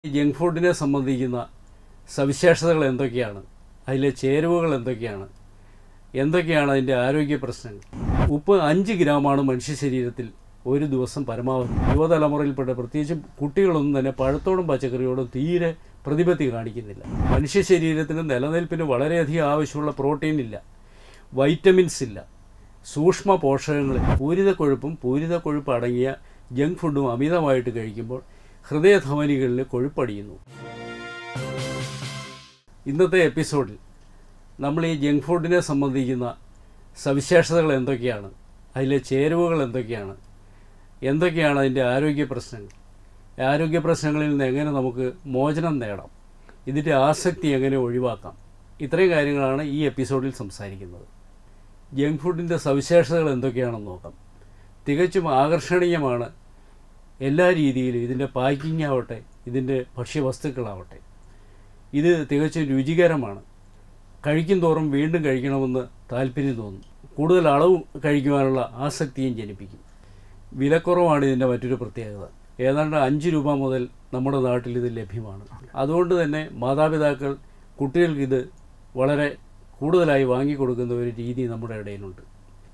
ഈ ജങ്ക് ഫുഡിനെ സംബന്ധിക്കുന്ന സവിശേഷതകൾ എന്തൊക്കെയാണ് അതിലെ ചേരുവകൾ എന്തൊക്കെയാണ് എന്തൊക്കെയാണ് അതിൻ്റെ ആരോഗ്യ പ്രശ്നങ്ങൾ ഉപ്പ് അഞ്ച് ഗ്രാമാണ് മനുഷ്യ ശരീരത്തിൽ ഒരു ദിവസം പരമാവധി യുവതലമുറയിൽപ്പെട്ട പ്രത്യേകിച്ചും കുട്ടികളൊന്നും തന്നെ പഴത്തോടും പച്ചക്കറിയോടും തീരെ പ്രതിപത്തി കാണിക്കുന്നില്ല മനുഷ്യ ശരീരത്തിന് നിലനിൽപ്പിന് വളരെയധികം ആവശ്യമുള്ള പ്രോട്ടീൻ ഇല്ല വൈറ്റമിൻസ് ഇല്ല സൂക്ഷ്മ പോഷകങ്ങൾ പൂരിതക്കൊഴുപ്പും പൂരിതക്കൊഴുപ്പ് അടങ്ങിയ ജങ്ക് ഫുഡും അമിതമായിട്ട് കഴിക്കുമ്പോൾ ഹൃദയധമനികളിൽ കൊഴുപ്പടിയുന്നു ഇന്നത്തെ എപ്പിസോഡിൽ നമ്മൾ ഈ ജങ്ക് ഫുഡിനെ സംബന്ധിക്കുന്ന സവിശേഷതകൾ എന്തൊക്കെയാണ് അതിലെ ചേരുവകൾ എന്തൊക്കെയാണ് എന്തൊക്കെയാണ് അതിൻ്റെ ആരോഗ്യ പ്രശ്നങ്ങൾ ആരോഗ്യ പ്രശ്നങ്ങളിൽ നിന്ന് എങ്ങനെ നമുക്ക് മോചനം നേടാം ഇതിൻ്റെ ആസക്തി എങ്ങനെ ഒഴിവാക്കാം ഇത്രയും കാര്യങ്ങളാണ് ഈ എപ്പിസോഡിൽ സംസാരിക്കുന്നത് ജങ്ക് ഫുഡിൻ്റെ സവിശേഷതകൾ എന്തൊക്കെയാണെന്ന് നോക്കാം തികച്ചും ആകർഷണീയമാണ് എല്ലാ രീതിയിലും ഇതിൻ്റെ പാക്കിംഗ് ആവട്ടെ ഇതിൻ്റെ ഭക്ഷ്യവസ്തുക്കളാവട്ടെ ഇത് തികച്ചും രുചികരമാണ് കഴിക്കും തോറും വീണ്ടും കഴിക്കണമെന്ന് താല്പര്യം തോന്നും കൂടുതൽ അളവ് കഴിക്കുവാനുള്ള ആസക്തിയും ജനിപ്പിക്കും വിലക്കുറവാണ് ഇതിൻ്റെ മറ്റൊരു പ്രത്യേകത ഏതാണ്ട് അഞ്ച് രൂപ മുതൽ നമ്മുടെ നാട്ടിൽ ഇത് ലഭ്യമാണ് അതുകൊണ്ട് തന്നെ മാതാപിതാക്കൾ കുട്ടികൾക്ക് ഇത് വളരെ കൂടുതലായി വാങ്ങിക്കൊടുക്കുന്ന ഒരു രീതി നമ്മുടെ ഇടയിലുണ്ട്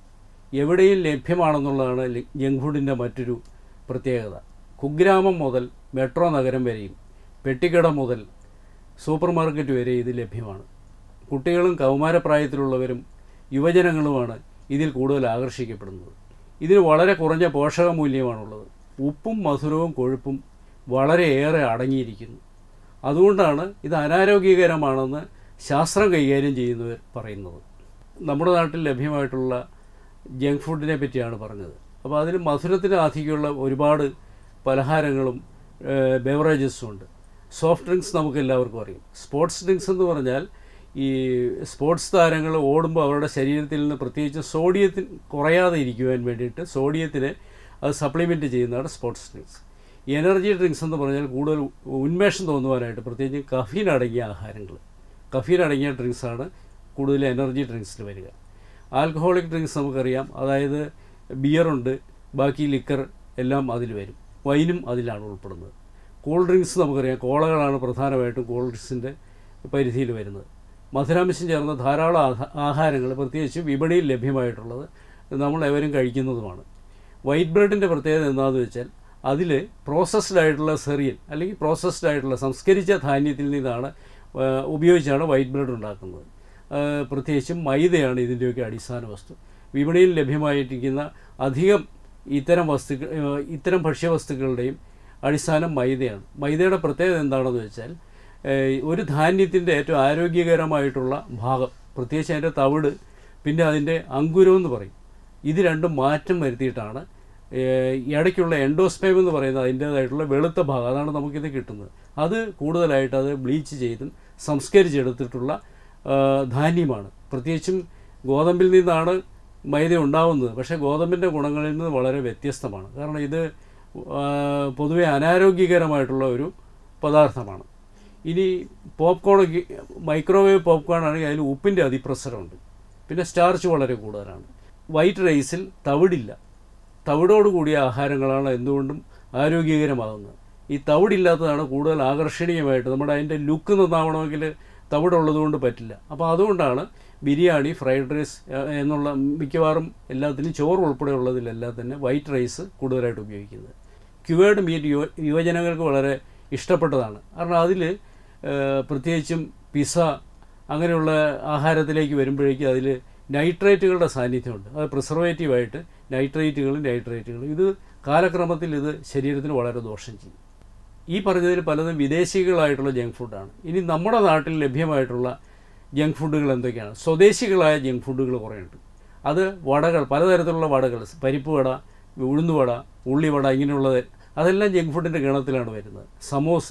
എവിടെയും ലഭ്യമാണെന്നുള്ളതാണ് ലി- ജങ്ക് ഫുഡിൻ്റെ മറ്റൊരു പ്രത്യേകത കുഗ്രാമം മുതൽ മെട്രോ നഗരം വരെയും പെട്ടിക്കട മുതൽ സൂപ്പർ മാർക്കറ്റ് വരെ ഇത് ലഭ്യമാണ് കുട്ടികളും കൗമാരപ്രായത്തിലുള്ളവരും യുവജനങ്ങളുമാണ് ഇതിൽ കൂടുതൽ ആകർഷിക്കപ്പെടുന്നത് ഇതിന് വളരെ കുറഞ്ഞ പോഷകമൂല്യമാണുള്ളത് ഉപ്പും മധുരവും കൊഴുപ്പും വളരെയേറെ അടങ്ങിയിരിക്കുന്നു അതുകൊണ്ടാണ് ഇത് അനാരോഗ്യകരമാണെന്ന് ശാസ്ത്രം കൈകാര്യം ചെയ്യുന്നവർ പറയുന്നത് നമ്മുടെ നാട്ടിൽ ലഭ്യമായിട്ടുള്ള ജങ്ക് ഫുഡിനെ പറ്റിയാണ് പറഞ്ഞത് അപ്പോൾ അതിൽ മധുരത്തിന് ആധിക്യമുള്ള ഒരുപാട് പലഹാരങ്ങളും ബെവറേജസും ഉണ്ട് സോഫ്റ്റ് ഡ്രിങ്ക്സ് നമുക്ക് എല്ലാവർക്കും അറിയാം സ്പോർട്സ് ഡ്രിങ്ക്സ് എന്ന് പറഞ്ഞാൽ ഈ സ്പോർട്സ് താരങ്ങൾ ഓടുമ്പോൾ അവരുടെ ശരീരത്തിൽ നിന്ന് പ്രത്യേകിച്ച് സോഡിയത്തിന് കുറയാതെ ഇരിക്കുവാൻ വേണ്ടിയിട്ട് സോഡിയത്തിനെ അത് സപ്ലിമെൻറ്റ് ചെയ്യുന്നതാണ് സ്പോർട്സ് ഡ്രിങ്ക്സ് എനർജി ഡ്രിങ്ക്സ് എന്ന് പറഞ്ഞാൽ കൂടുതൽ ഉന്മേഷം തോന്നുവാനായിട്ട് പ്രത്യേകിച്ച് കഫീൻ അടങ്ങിയ ആഹാരങ്ങൾ കഫീൻ അടങ്ങിയ ഡ്രിങ്ക്സാണ് കൂടുതൽ എനർജി ഡ്രിങ്ക്സിൽ വരിക ആൽക്കഹോളിക് ഡ്രിങ്ക്സ് നമുക്കറിയാം അതായത് ബിയറുണ്ട് ബാക്കി ലിക്കർ എല്ലാം അതിൽ വരും വൈനും അതിലാണ് ഉൾപ്പെടുന്നത് കൂൾ ഡ്രിങ്ക്സ് നമുക്കറിയാം കോളകളാണ് പ്രധാനമായിട്ടും കൂൾ ഡ്രിങ്ക്സിൻ്റെ പരിധിയിൽ വരുന്നത് മധുരാംശം ചേർന്ന ധാരാളം ആഹാ- ആഹാരങ്ങൾ പ്രത്യേകിച്ച് വിപണിയിൽ ലഭ്യമായിട്ടുള്ളത് നമ്മൾ എവരും കഴിക്കുന്നതുമാണ് വൈറ്റ് ബ്രെഡിൻ്റെ പ്രത്യേകത എന്താണെന്ന് വെച്ചാൽ അതിൽ പ്രോസസ്ഡ് ആയിട്ടുള്ള സെറിയൽ അല്ലെങ്കിൽ പ്രോസസ്ഡ് ആയിട്ടുള്ള സംസ്കരിച്ച ധാന്യത്തിൽ നിന്നാണ് ആ, ഉപയോഗിച്ചാണ് വൈറ്റ് ബ്രെഡ് ഉണ്ടാക്കുന്നത് ആ, പ്രത്യേകിച്ചും മൈദയാണ് ഇതിൻ്റെയൊക്കെ അടിസ്ഥാന വസ്തു വിപണിയിൽ ലഭ്യമായിരിക്കുന്ന അധികം ഇത്തരം വസ്തുക്കൾ ആ, ഇത്തരം ഭക്ഷ്യവസ്തുക്കളുടെയും അടിസ്ഥാനം മൈദയാണ് മൈദയുടെ പ്രത്യേകത എന്താണെന്ന് വെച്ചാൽ ഏഹ്, ഒരു ധാന്യത്തിൻ്റെ ഏറ്റവും ആരോഗ്യകരമായിട്ടുള്ള ഭാഗം പ്രത്യേകിച്ച് അതിൻ്റെ തവിട് പിന്നെ അതിൻ്റെ അങ്കുരം എന്ന് പറയും ഇത് രണ്ടും മാറ്റം വരുത്തിയിട്ടാണ് ഏഹ്, ഇടയ്ക്കുള്ള എൻഡോസ്പേം എന്ന് പറയുന്നത് അതിൻ്റേതായിട്ടുള്ള വെളുത്ത ഭാഗം അതാണ് നമുക്കിത് കിട്ടുന്നത് അത് കൂടുതലായിട്ട് അത് ബ്ലീച്ച് ചെയ്തും സംസ്കരിച്ചെടുത്തിട്ടുള്ള ആ, ധാന്യമാണ് പ്രത്യേകിച്ചും ഗോതമ്പിൽ നിന്നാണ് മൈദ ഉണ്ടാവുന്നത് പക്ഷേ ഗോതമ്പിൻ്റെ ഗുണങ്ങളിൽ നിന്ന് വളരെ വ്യത്യസ്തമാണ് കാരണം ഇത് ആ, പൊതുവെ അനാരോഗ്യകരമായിട്ടുള്ള ഒരു പദാർത്ഥമാണ് ഇനി പോപ്കോൺ മൈക്രോവേവ് പോപ്കോൺ ആണെങ്കിൽ അതിൽ ഉപ്പിൻ്റെ അതിപ്രസരമുണ്ട് പിന്നെ സ്റ്റാർച്ച് വളരെ കൂടുതലാണ് വൈറ്റ് റൈസിൽ തവിടില്ല തവിടോട് കൂടിയ ആഹാരങ്ങളാണ് എന്തുകൊണ്ടും ആരോഗ്യകരമാകുന്നത് ഈ തവിടില്ലാത്തതാണ് കൂടുതൽ ആകർഷണീയമായിട്ട് നമ്മുടെ അതിൻ്റെ ലുക്ക് നന്നാവണമെങ്കിൽ തവിടുള്ളത് കൊണ്ട് പറ്റില്ല അപ്പോൾ അതുകൊണ്ടാണ് ബിരിയാണി ഫ്രൈഡ് റൈസ് ഏഹ്, എന്നുള്ള മിക്കവാറും എല്ലാത്തിനും ചോറ് ഉൾപ്പെടെയുള്ളതിലെല്ലാം തന്നെ വൈറ്റ് റൈസ് കൂടുതലായിട്ട് ഉപയോഗിക്കുന്നത് ക്യുവേർഡ് മീറ്റ് യുവ യുവജനങ്ങൾക്ക് വളരെ ഇഷ്ടപ്പെട്ടതാണ് കാരണം അതിൽ പ്രത്യേകിച്ചും പിസ അങ്ങനെയുള്ള ആഹാരത്തിലേക്ക് വരുമ്പോഴേക്കും അതിൽ നൈട്രേറ്റുകളുടെ സാന്നിധ്യമുണ്ട് അത് പ്രിസർവേറ്റീവായിട്ട് നൈട്രേറ്റുകളും നൈട്രേറ്റുകളും ഇത് കാലക്രമത്തിൽ ഇത് ശരീരത്തിന് വളരെ ദോഷം ചെയ്യും ഈ പറഞ്ഞതിൽ പലതും വിദേശികളായിട്ടുള്ള ജങ്ക് ഫുഡാണ് ഇനി നമ്മുടെ നാട്ടിൽ ലഭ്യമായിട്ടുള്ള ജങ്ക് ഫുഡുകൾ എന്തൊക്കെയാണ് സ്വദേശികളായ ജങ്ക് ഫുഡുകൾ കുറേയുണ്ട് അത് വടകൾ പലതരത്തിലുള്ള വടകൾ പരിപ്പ് വട ഉഴുന്നുവട ഉള്ളിവട ഇങ്ങനെയുള്ളത് അതെല്ലാം ജങ്ക് ഫുഡിൻ്റെ ഗണത്തിലാണ് വരുന്നത് സമോസ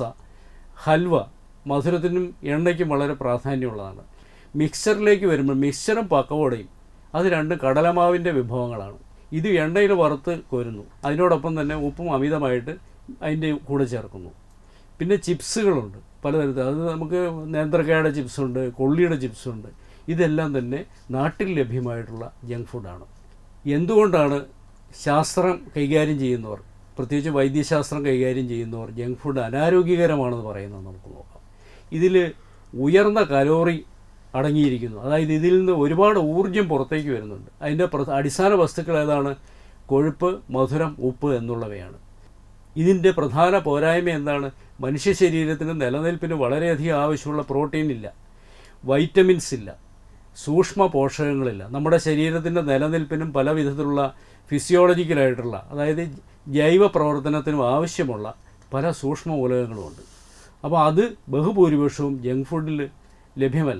ഹൽവ മധുരത്തിനും എണ്ണയ്ക്കും വളരെ പ്രാധാന്യമുള്ളതാണ് മിക്സറിലേക്ക് വരുമ്പോൾ മിക്സറും പക്കവടയും അത് രണ്ടും കടലമാവിൻ്റെ വിഭവങ്ങളാണ് ഇത് എണ്ണയിൽ വറുത്ത് കോരുന്നു അതിനോടൊപ്പം തന്നെ ഉപ്പും അമിതമായിട്ട് അതിൻ്റെ കൂടെ ചേർക്കുന്നു പിന്നെ ചിപ്സുകളുണ്ട് പലതരത്തിൽ അത് നമുക്ക് നേന്ത്രക്കായുടെ ചിപ്സുണ്ട് കൊള്ളിയുടെ ചിപ്സുണ്ട് ഇതെല്ലാം തന്നെ നാട്ടിൽ ലഭ്യമായിട്ടുള്ള ജങ്ക് ഫുഡാണ് എന്തുകൊണ്ടാണ് ശാസ്ത്രം കൈകാര്യം ചെയ്യുന്നവർ പ്രത്യേകിച്ച് വൈദ്യശാസ്ത്രം കൈകാര്യം ചെയ്യുന്നവർ ജങ്ക് ഫുഡ് അനാരോഗ്യകരമാണെന്ന് പറയുന്നത് നമുക്ക് നോക്കാം ഇതിൽ ഉയർന്ന കലോറി അടങ്ങിയിരിക്കുന്നു അതായത് ഇതിൽ നിന്ന് ഒരുപാട് ഊർജ്ജം പുറത്തേക്ക് വരുന്നുണ്ട് അതിൻ്റെ പ്ര- അടിസ്ഥാന വസ്തുക്കൾ ഏതാണ് കൊഴുപ്പ് മധുരം ഉപ്പ് എന്നുള്ളവയാണ് ഇതിൻ്റെ പ്രധാന പോരായ്മ എന്താണ് മനുഷ്യ ശരീരത്തിന് നിലനിൽപ്പിന് വളരെയധികം ആവശ്യമുള്ള പ്രോട്ടീൻ ഇല്ല വൈറ്റമിൻസ് ഇല്ല സൂക്ഷ്മ പോഷകങ്ങളില്ല നമ്മുടെ ശരീരത്തിൻ്റെ നിലനിൽപ്പിനും പല വിധത്തിലുള്ള ഫിസിയോളജിക്കലായിട്ടുള്ള അതായത് ജൈവ പ്രവർത്തനത്തിനും ആവശ്യമുള്ള പല സൂക്ഷ്മ മൂലകങ്ങളുമുണ്ട് അപ്പോൾ അത് ബഹുഭൂരിപക്ഷവും ജങ്ക് ഫുഡിൽ ലഭ്യമല്ല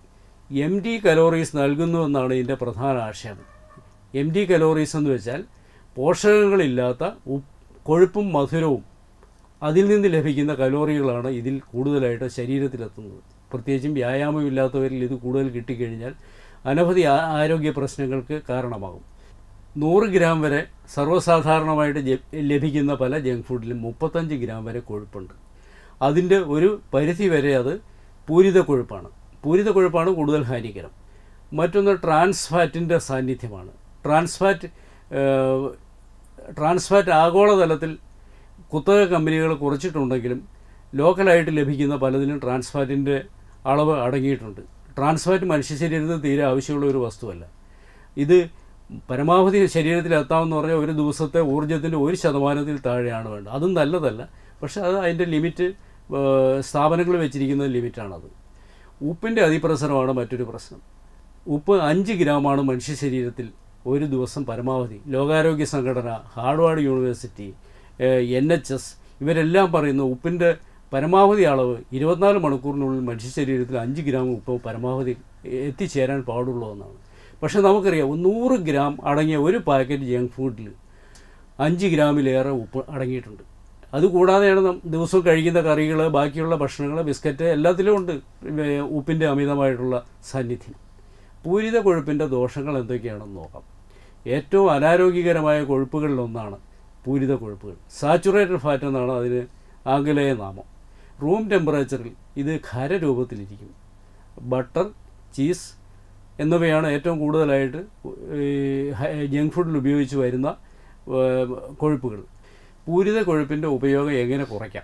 എം ടി കലോറീസ് നൽകുന്നുവെന്നാണ് ഇതിൻ്റെ പ്രധാന ആശയം എം ടി കലോറീസ് എന്ന് വെച്ചാൽ പോഷകങ്ങളില്ലാത്ത ഉപ്പ് കൊഴുപ്പും മധുരവും അതിൽ നിന്ന് ലഭിക്കുന്ന കലോറികളാണ് ഇതിൽ കൂടുതലായിട്ട് ശരീരത്തിലെത്തുന്നത് പ്രത്യേകിച്ചും വ്യായാമമില്ലാത്തവരിൽ ഇത് കൂടുതൽ കിട്ടിക്കഴിഞ്ഞാൽ അനവധി ആ- ആരോഗ്യ പ്രശ്നങ്ങൾക്ക് കാരണമാകും നൂറ് ഗ്രാം വരെ സർവ്വസാധാരണമായിട്ട് ജ- ലഭിക്കുന്ന പല ജങ്ക് ഫുഡിലും മുപ്പത്തഞ്ച് ഗ്രാം വരെ കൊഴുപ്പുണ്ട് അതിൻ്റെ ഒരു പരിധി വരെ അത് പൂരിത കൊഴുപ്പാണ് പൂരിത കൊഴുപ്പാണ് കൂടുതൽ ഹാനികരം മറ്റൊന്ന് ട്രാൻസ് ഫാറ്റിൻ്റെ സാന്നിധ്യമാണ് ട്രാൻസ് ഫാറ്റ് ഏഹ്, ട്രാൻസ് ഫാറ്റ് ആഗോളതലത്തിൽ കുത്തക കമ്പനികൾ കുറച്ചിട്ടുണ്ടെങ്കിലും ലോക്കലായിട്ട് ലഭിക്കുന്ന പലതിലും ട്രാൻസ് ഫാറ്റിൻ്റെ അളവ് അടങ്ങിയിട്ടുണ്ട് ട്രാൻസ് ഫാറ്റ് മനുഷ്യ ശരീരത്തിന് തീരെ ആവശ്യമുള്ള ഒരു വസ്തുവല്ല ഇത് പരമാവധി ശരീരത്തിൽ എത്താമെന്ന് പറഞ്ഞാൽ ഒരു ദിവസത്തെ ഊർജ്ജത്തിൻ്റെ ഒരു ശതമാനത്തിൽ താഴെയാണ് വേണ്ടത് അതും നല്ലതല്ല പക്ഷേ അത് അതിൻ്റെ ലിമിറ്റ് സ്ഥാപനങ്ങൾ വെച്ചിരിക്കുന്ന ലിമിറ്റാണത് ഉപ്പിൻ്റെ അതിപ്രസരമാണ് മറ്റൊരു പ്രശ്നം ഉപ്പ് അഞ്ച് ഗ്രാമാണ് മനുഷ്യ ശരീരത്തിൽ ഒരു ദിവസം പരമാവധി ലോകാരോഗ്യ സംഘടന Harvard university N H S ഇവരെല്ലാം പറയുന്നു ഉപ്പിൻ്റെ പരമാവധി അളവ് ഇരുപത്തിനാല് മണിക്കൂറിനുള്ളിൽ മനുഷ്യ ശരീരത്തിൽ അഞ്ച് ഗ്രാം ഉപ്പ് പരമാവധി എത്തിച്ചേരാൻ പാടുള്ളൂ എന്നാണ് പക്ഷേ നമുക്കറിയാം നൂറ് ഗ്രാം അടങ്ങിയ ഒരു പാക്കറ്റ് ജങ്ക് ഫുഡിൽ അഞ്ച് ഗ്രാമിലേറെ ഉപ്പ് അടങ്ങിയിട്ടുണ്ട് അതുകൂടാതെയാണ് നാം ദിവസവും കഴിക്കുന്ന കറികൾ ബാക്കിയുള്ള ഭക്ഷണങ്ങൾ ബിസ്ക്കറ്റ് എല്ലാത്തിലും ഉണ്ട് ഏ, ഉപ്പിൻ്റെ അമിതമായിട്ടുള്ള സാന്നിധ്യം പൂരിത കൊഴുപ്പിൻ്റെ ദോഷങ്ങൾ എന്തൊക്കെയാണെന്ന് നോക്കാം ഏറ്റവും അനാരോഗ്യകരമായ കൊഴുപ്പുകളിലൊന്നാണ് പൂരിത കൊഴുപ്പുകൾ സാച്ചുറേറ്റഡ് ഫാറ്റ് എന്നാണ് അതിന് ആംഗലേയ നാമം റൂം ടെമ്പറേച്ചറിൽ ഇത് ഖരരൂപത്തിലിരിക്കും ബട്ടർ ചീസ് എന്നിവയാണ് ഏറ്റവും കൂടുതലായിട്ട് ഈ ഹ- ജങ്ക് ഫുഡിൽ ഉപയോഗിച്ച് വരുന്ന ഏഹ്, കൊഴുപ്പുകൾ പൂരിത കൊഴുപ്പിൻ്റെ ഉപയോഗം എങ്ങനെ കുറയ്ക്കാം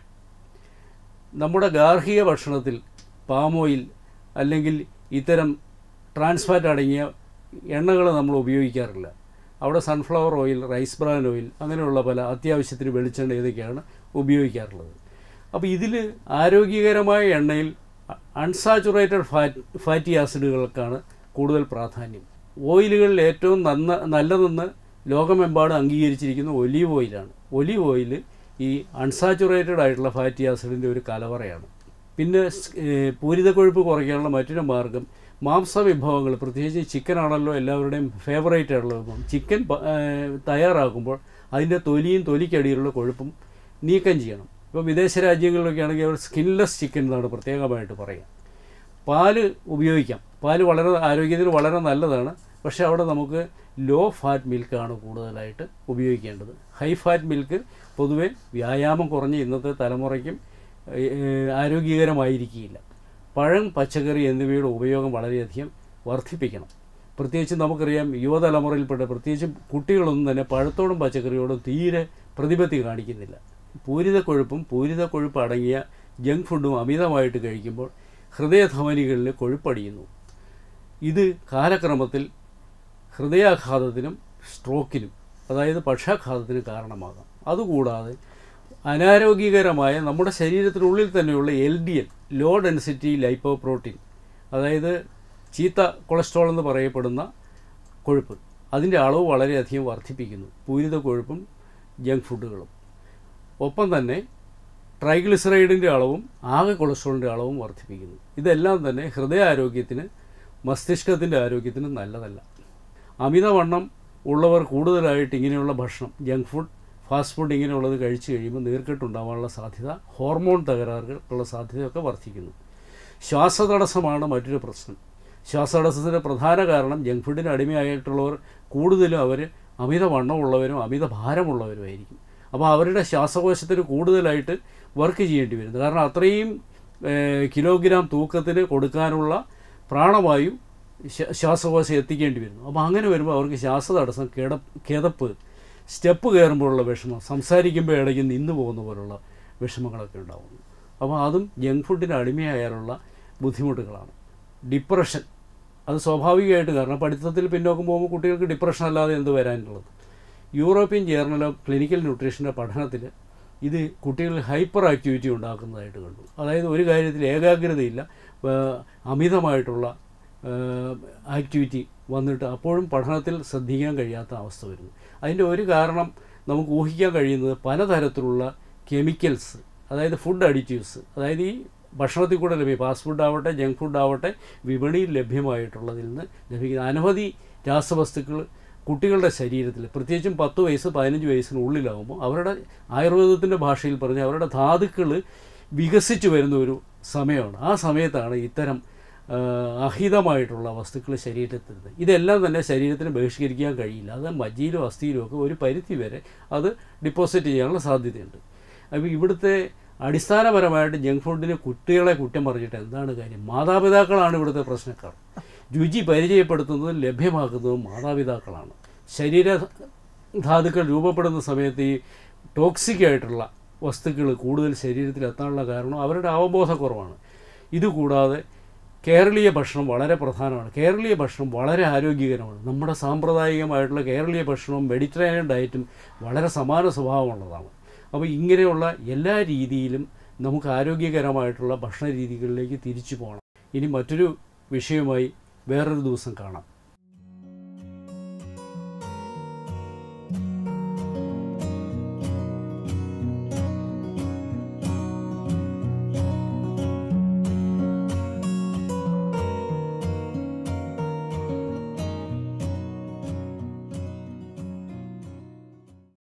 നമ്മുടെ ഗാർഹിക ഭക്ഷണത്തിൽ പാം ഓയിൽ അല്ലെങ്കിൽ ഇത്തരം ട്രാൻസ്ഫാറ്റ് അടങ്ങിയ എണ്ണകൾ നമ്മൾ ഉപയോഗിക്കാറില്ല അവിടെ sunflower oil rice bran oil അങ്ങനെയുള്ള പല അത്യാവശ്യത്തിന് വെളിച്ചെണ്ണ ഇതൊക്കെയാണ് ഉപയോഗിക്കാറുള്ളത് അപ്പോൾ ഇതിൽ ആരോഗ്യകരമായ എണ്ണയിൽ അൺസാച്ചുറേറ്റഡ് ഫാറ്റ് ഫാറ്റി ആസിഡുകൾക്കാണ് കൂടുതൽ പ്രാധാന്യം ഓയിലുകളിൽ ഏറ്റവും നന്ന നല്ലതെന്ന് ലോകമെമ്പാടും അംഗീകരിച്ചിരിക്കുന്ന ഒലീവ് ഓയിലാണ് ഒലീവ് ഓയിൽ ഈ അൺസാച്ചുറേറ്റഡ് ആയിട്ടുള്ള ഫാറ്റി ആസിഡിൻ്റെ ഒരു കലവറയാണ് പിന്നെ സ്- ഏഹ് പൂരിത കൊഴുപ്പ് കുറയ്ക്കാനുള്ള മറ്റൊരു മാർഗം മാംസ വിഭവങ്ങൾ പ്രത്യേകിച്ച് ചിക്കൻ ആണല്ലോ എല്ലാവരുടെയും ഫേവറേറ്റ് ആയിട്ടുള്ള വിഭവം ചിക്കൻ പ- ഏഹ് തയ്യാറാക്കുമ്പോൾ അതിൻ്റെ തൊലിയും തൊലിക്കടിയിലുള്ള കൊഴുപ്പും നീക്കം ചെയ്യണം ഇപ്പോൾ വിദേശ രാജ്യങ്ങളിലൊക്കെ ആണെങ്കിൽ അവർ സ്കിൻലെസ് ചിക്കൻ എന്നാണ് പ്രത്യേകമായിട്ട് പറയുക പാല് ഉപയോഗിക്കാം പാല് വളരെ ആരോഗ്യത്തിന് വളരെ നല്ലതാണ് പക്ഷേ അവിടെ നമുക്ക് ലോ ഫാറ്റ് മിൽക്കാണ് കൂടുതലായിട്ട് ഉപയോഗിക്കേണ്ടത് ഹൈ ഫാറ്റ് മിൽക്ക് പൊതുവെ വ്യായാമം കുറഞ്ഞ ഇന്നത്തെ തലമുറയ്ക്കും ഏഹ്, ആരോഗ്യകരമായിരിക്കില്ല പഴം പച്ചക്കറി എന്നിവയുടെ ഉപയോഗം വളരെയധികം വർദ്ധിപ്പിക്കണം പ്രത്യേകിച്ച് നമുക്കറിയാം യുവതലമുറയിൽപ്പെട്ട പ്രത്യേകിച്ച് കുട്ടികളൊന്നും തന്നെ പഴത്തോടും പച്ചക്കറിയോടും തീരെ പ്രതിപത്തി കാണിക്കുന്നില്ല പൂരിത കൊഴുപ്പും പൂരിത കൊഴുപ്പ് അടങ്ങിയ ജങ്ക് ഫുഡും അമിതമായിട്ട് കഴിക്കുമ്പോൾ ഹൃദയധമനികളിൽ കൊഴുപ്പടിയുന്നു ഇത് കാലക്രമത്തിൽ ഹൃദയാഘാതത്തിനും സ്ട്രോക്കിനും അതായത് പക്ഷാഘാതത്തിനും കാരണമാകാം അതുകൂടാതെ അനാരോഗ്യകരമായ നമ്മുടെ ശരീരത്തിനുള്ളിൽ തന്നെയുള്ള L D L low density lipoprotein അതായത് ചീത്ത കൊളസ്ട്രോൾ എന്ന് പറയപ്പെടുന്ന കൊഴുപ്പ് അതിൻ്റെ അളവ് വളരെയധികം വർദ്ധിപ്പിക്കുന്നു പൂരിത കൊഴുപ്പും ജങ്ക് ഫുഡുകളും ഒപ്പം തന്നെ ട്രൈഗ്ലിസറൈഡിൻ്റെ അളവും ആകെ കൊളസ്ട്രോളിൻ്റെ അളവും വർദ്ധിപ്പിക്കുന്നു ഇതെല്ലാം തന്നെ ഹൃദയാരോഗ്യത്തിന് മസ്തിഷ്കത്തിൻ്റെ ആരോഗ്യത്തിന് നല്ലതല്ല അമിതവണ്ണം ഉള്ളവർ കൂടുതലായിട്ട് ഇങ്ങനെയുള്ള ഭക്ഷണം ജങ്ക് ഫുഡ് ഫാസ്റ്റ് ഫുഡ് ഇങ്ങനെയുള്ളത് കഴിച്ചു കഴിയുമ്പോൾ നീർക്കെട്ടുണ്ടാകാനുള്ള സാധ്യത ഹോർമോൺ തകരാറുകളുള്ള സാധ്യതയൊക്കെ വർദ്ധിക്കുന്നു ശ്വാസതടസ്സമാണ് മറ്റൊരു പ്രശ്നം ശ്വാസതടസ്സത്തിൻ്റെ പ്രധാന കാരണം ജങ്ക് ഫുഡിന് അടിമയായിട്ടുള്ളവർ കൂടുതലും അവർ അമിതവണ്ണമുള്ളവരും അമിത ഭാരമുള്ളവരുമായിരിക്കും അപ്പോൾ അവരുടെ ശ്വാസകോശത്തിന് കൂടുതലായിട്ട് വർക്ക് ചെയ്യേണ്ടി വരുന്നു കാരണം അത്രയും ഏഹ്, കിലോഗ്രാം തൂക്കത്തിന് കൊടുക്കാനുള്ള പ്രാണവായു ശ്വ- ശ്വാസകോശം എത്തിക്കേണ്ടി വരുന്നു അപ്പോൾ അങ്ങനെ വരുമ്പോൾ അവർക്ക് ശ്വാസതടസ്സം കിട കിതപ്പ് സ്റ്റെപ്പ് കയറുമ്പോഴുള്ള വിഷമം സംസാരിക്കുമ്പോൾ ഇടയ്ക്ക് നിന്ന് പോകുന്ന പോലുള്ള വിഷമങ്ങളൊക്കെ ഉണ്ടാകുന്നു അപ്പോൾ അതും ജങ്ക് ഫുഡിന് അടിമയായാലുള്ള ബുദ്ധിമുട്ടുകളാണ് ഡിപ്രഷൻ അത് സ്വാഭാവികമായിട്ട് കാരണം പഠിത്തത്തിൽ പിന്നോക്കം പോകുമ്പോൾ കുട്ടികൾക്ക് ഡിപ്രഷൻ അല്ലാതെ എന്ത് വരാനുള്ളത് യൂറോപ്യൻ ജേർണൽ ഓഫ് ക്ലിനിക്കൽ ന്യൂട്രീഷൻ്റെ പഠനത്തിൽ ഇത് കുട്ടികളിൽ ഹൈപ്പർ ആക്ടിവിറ്റി ഉണ്ടാക്കുന്നതായിട്ട് കണ്ടു അതായത് ഒരു കാര്യത്തിൽ ഏകാഗ്രതയില്ല ഏഹ് അമിതമായിട്ടുള്ള ആക്ടിവിറ്റി വന്നിട്ട് അപ്പോഴും പഠനത്തിൽ ശ്രദ്ധിക്കാൻ കഴിയാത്ത അവസ്ഥ വരുന്നു അതിൻ്റെ ഒരു കാരണം നമുക്ക് ഊഹിക്കാൻ കഴിയുന്നത് പലതരത്തിലുള്ള കെമിക്കൽസ് അതായത് ഫുഡ് അഡിറ്റീവ്സ് അതായത് ഈ ഭക്ഷണത്തിൽ കൂടെ ലഭ്യം ഫാസ്റ്റ് ഫുഡ് ആവട്ടെ ജങ്ക് ഫുഡ് ആവട്ടെ വിപണിയിൽ ലഭ്യമായിട്ടുള്ളതിൽ നിന്ന് ലഭിക്കുന്ന അനവധി രാസവസ്തുക്കൾ കുട്ടികളുടെ ശരീരത്തിൽ പ്രത്യേകിച്ചും പത്ത് വയസ്സ് പതിനഞ്ച് വയസ്സിനുള്ളിലാകുമ്പോൾ അവരുടെ ആയുർവേദത്തിൻ്റെ ഭാഷയിൽ പറഞ്ഞ അവരുടെ ധാതുക്കൾ വികസിച്ചു വരുന്ന ഒരു സമയമാണ് ആ സമയത്താണ് ഇത്തരം ആ, അഹിതമായിട്ടുള്ള വസ്തുക്കൾ ശരീരത്തിൽ ഇതെല്ലാം തന്നെ ശരീരത്തിന് ബഹിഷ്കരിക്കാൻ കഴിയില്ല അത് മജ്ജിയിലും അസ്ഥിയിലും ഒക്കെ ഒരു പരിധി വരെ അത് ഡിപ്പോസിറ്റ് ചെയ്യാനുള്ള സാധ്യതയുണ്ട് അപ്പോൾ ഇവിടുത്തെ അടിസ്ഥാനപരമായിട്ട് ജങ്ക് ഫുഡിന് കുട്ടികളെ കുറ്റം പറഞ്ഞിട്ട് എന്താണ് കാര്യം മാതാപിതാക്കളാണ് ഇവിടുത്തെ പ്രശ്നക്കാർ രുചി പരിചയപ്പെടുത്തുന്നതും ലഭ്യമാക്കുന്നതും മാതാപിതാക്കളാണ് ശരീര ധാതുക്കൾ രൂപപ്പെടുന്ന സമയത്ത് ഈ ടോക്സിക് ആയിട്ടുള്ള വസ്തുക്കൾ കൂടുതൽ ശരീരത്തിൽ എത്താനുള്ള കാരണം അവരുടെ അവബോധക്കുറവാണ് ഇതുകൂടാതെ കേരളീയ ഭക്ഷണം വളരെ പ്രധാനമാണ് കേരളീയ ഭക്ഷണം വളരെ ആരോഗ്യകരമാണ് നമ്മുടെ സാമ്പ്രദായികമായിട്ടുള്ള കേരളീയ ഭക്ഷണവും മെഡിറ്ററേനിയൻ ഡയറ്റും വളരെ സമാന സ്വഭാവമുള്ളതാണ് അപ്പോൾ ഇങ്ങനെയുള്ള എല്ലാ രീതിയിലും നമുക്ക് ആരോഗ്യകരമായിട്ടുള്ള ഭക്ഷണ രീതികളിലേക്ക് തിരിച്ചു പോകണം ഇനി മറ്റൊരു വിഷയമായി വേറൊരു ദിവസം കാണാം